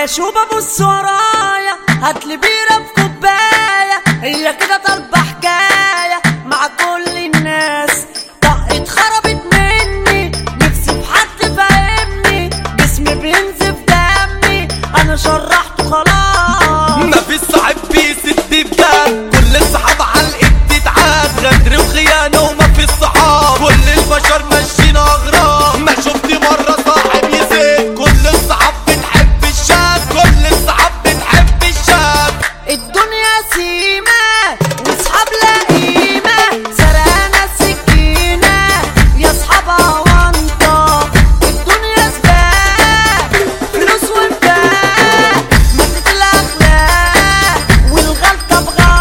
ماشي وببص ورايا هاتلي بيرة في كوباية هي كده طالبة حكاية مع كل الناس طقت خربت مني نفسي في حد فاهمني جسمي بينزف دمي انا شرحته خلاص مفيش صاحب بيسد بجد كل الصحاب على الايد تتعاد غدر وخيانة ومفيش صحاب كل البشر ماشيين اغراب ما شفت مرة صاحب يزيد كل الصحاب بتحب الشاب كل الصحاب بتحب الشاب الدنيا سيمة واصحاب لا قيمة سرقانة السكينة يا اصحابها وانطة الدنيا سباق فلوس وانفاق مادة الاخلاق والغلطة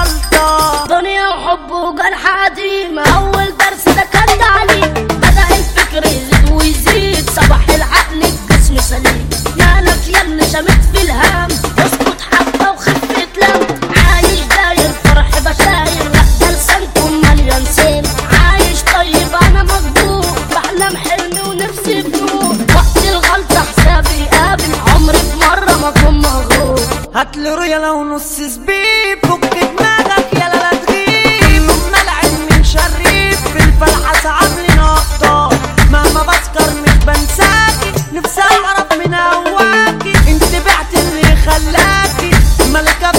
بغلطة دنيا وحب وجرح قديم اول درس ده كان تعليم بدا الفكر يزيد ويزيد صباح العقل الجسم سليم مالك يا اللي شمت في الهام اسكت حبه وخفه لم عايش داير فرح بشاير لا ده لسانكم مليان سيم عايش طيب انا مجبور بحلم حلمي ونفسي بنور وقت الغلطه حسابي قابل عمري في مره ما اكون مغرور هاتلي رويال ونص زبيب فك دماغك يا لا تغيب امال علم شريف في الفلحة صعب لي نقطة مهما بسكر مش بنساكي نفسي اعرف من هواكي انت بعت اللي خلاكي ملكة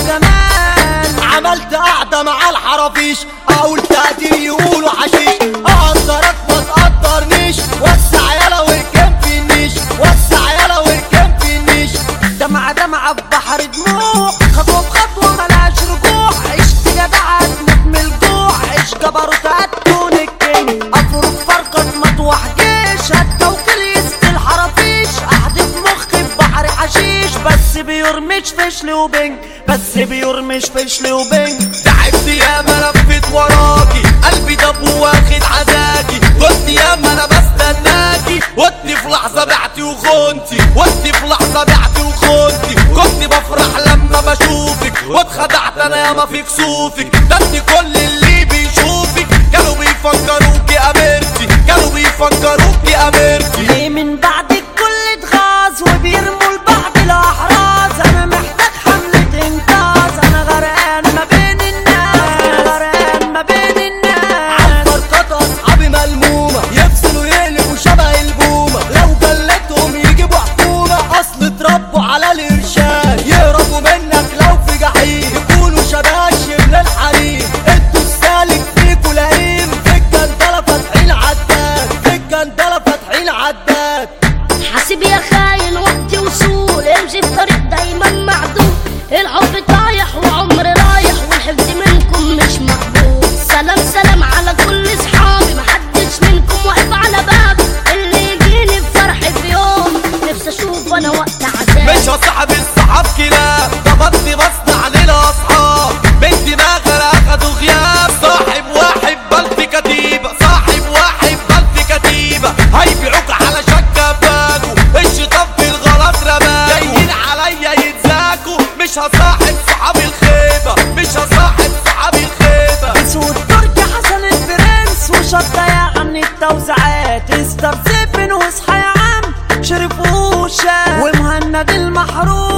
بجمال عملت قعدة مع الحرافيش اقول تقدير يقولوا حشيش اقدرك ما تقدرنيش وسع يلا واركب في النيش وسع يلا واركب في النيش دمعة دمعة في بحر دموع خطوة بخطوة ملهاش رجوع عشت جدع هتموت من الجوع عيش جبروت هتكون الكينج افرض فرقة مطوح جيش هالتوكيل يسقي الحرافيش احدف مخي في بحر حشيش بس بيرمش فشل وبنج بس بيرمش فشل وبنج تعبت يا ما لفت وراكي قلبي دب واخد عزاكي كنت يا ما انا بستناكي وانت في لحظة بعتي وخنتي وانت في لحظة بعتي وخنتي كنت بفرح لما بشوفك واتخدعت انا يا ما في كسوفك ده انت كل اللي بيشوفك كانوا بيفكروكي اميرتي كانوا بيفكروكي اميرتي ليه من بعد الكل اتغاظ وبيرموا لبعض الاحراز انا محتاج حملة انقاذ انا غرقان ما بين الناس انا غرقان ما بين الناس عالفرقات اصحابي ملمومة يفصلوا يقلبوا شبه البومة لو جلتهم يجيبوا حكومة اصل اتربوا على الارشاد يهربوا منك لو في جحيم يكونوا شباشب للحريم انتوا السالك فيكوا لئيم في الجندلة فاتحين عداد في الجندلة فاتحين عداد حاسب يا خاين وقتي وصول امشي في طريق دايما معدود الحب طايح وعمر رايح والحفظ منكم مش مقبول سلام سلام على كل اصحابي محدش منكم واقف على بابي اللي يجيني بفرحي في يوم نفسي اشوف انا وقت عذاب مش هصاحب الصحاب كلاب ضبطني بصنع للاصحاب من دماغنا اخدوا غياب صاحب واحد بل في كتيبه صاحب واحد بل في كتيبه هيبيعوك على شكه باكو الشيطان في الغلط رماكو جايين عليا يتزاكوا مش هصاحب صحاب الخيبه مش هصاحب صحاب الخيبه سود تركي حسن البرنس وشطة يا عم التوزيعات استر سيفن واصحى يا عم شرف وشا ومهند المحروس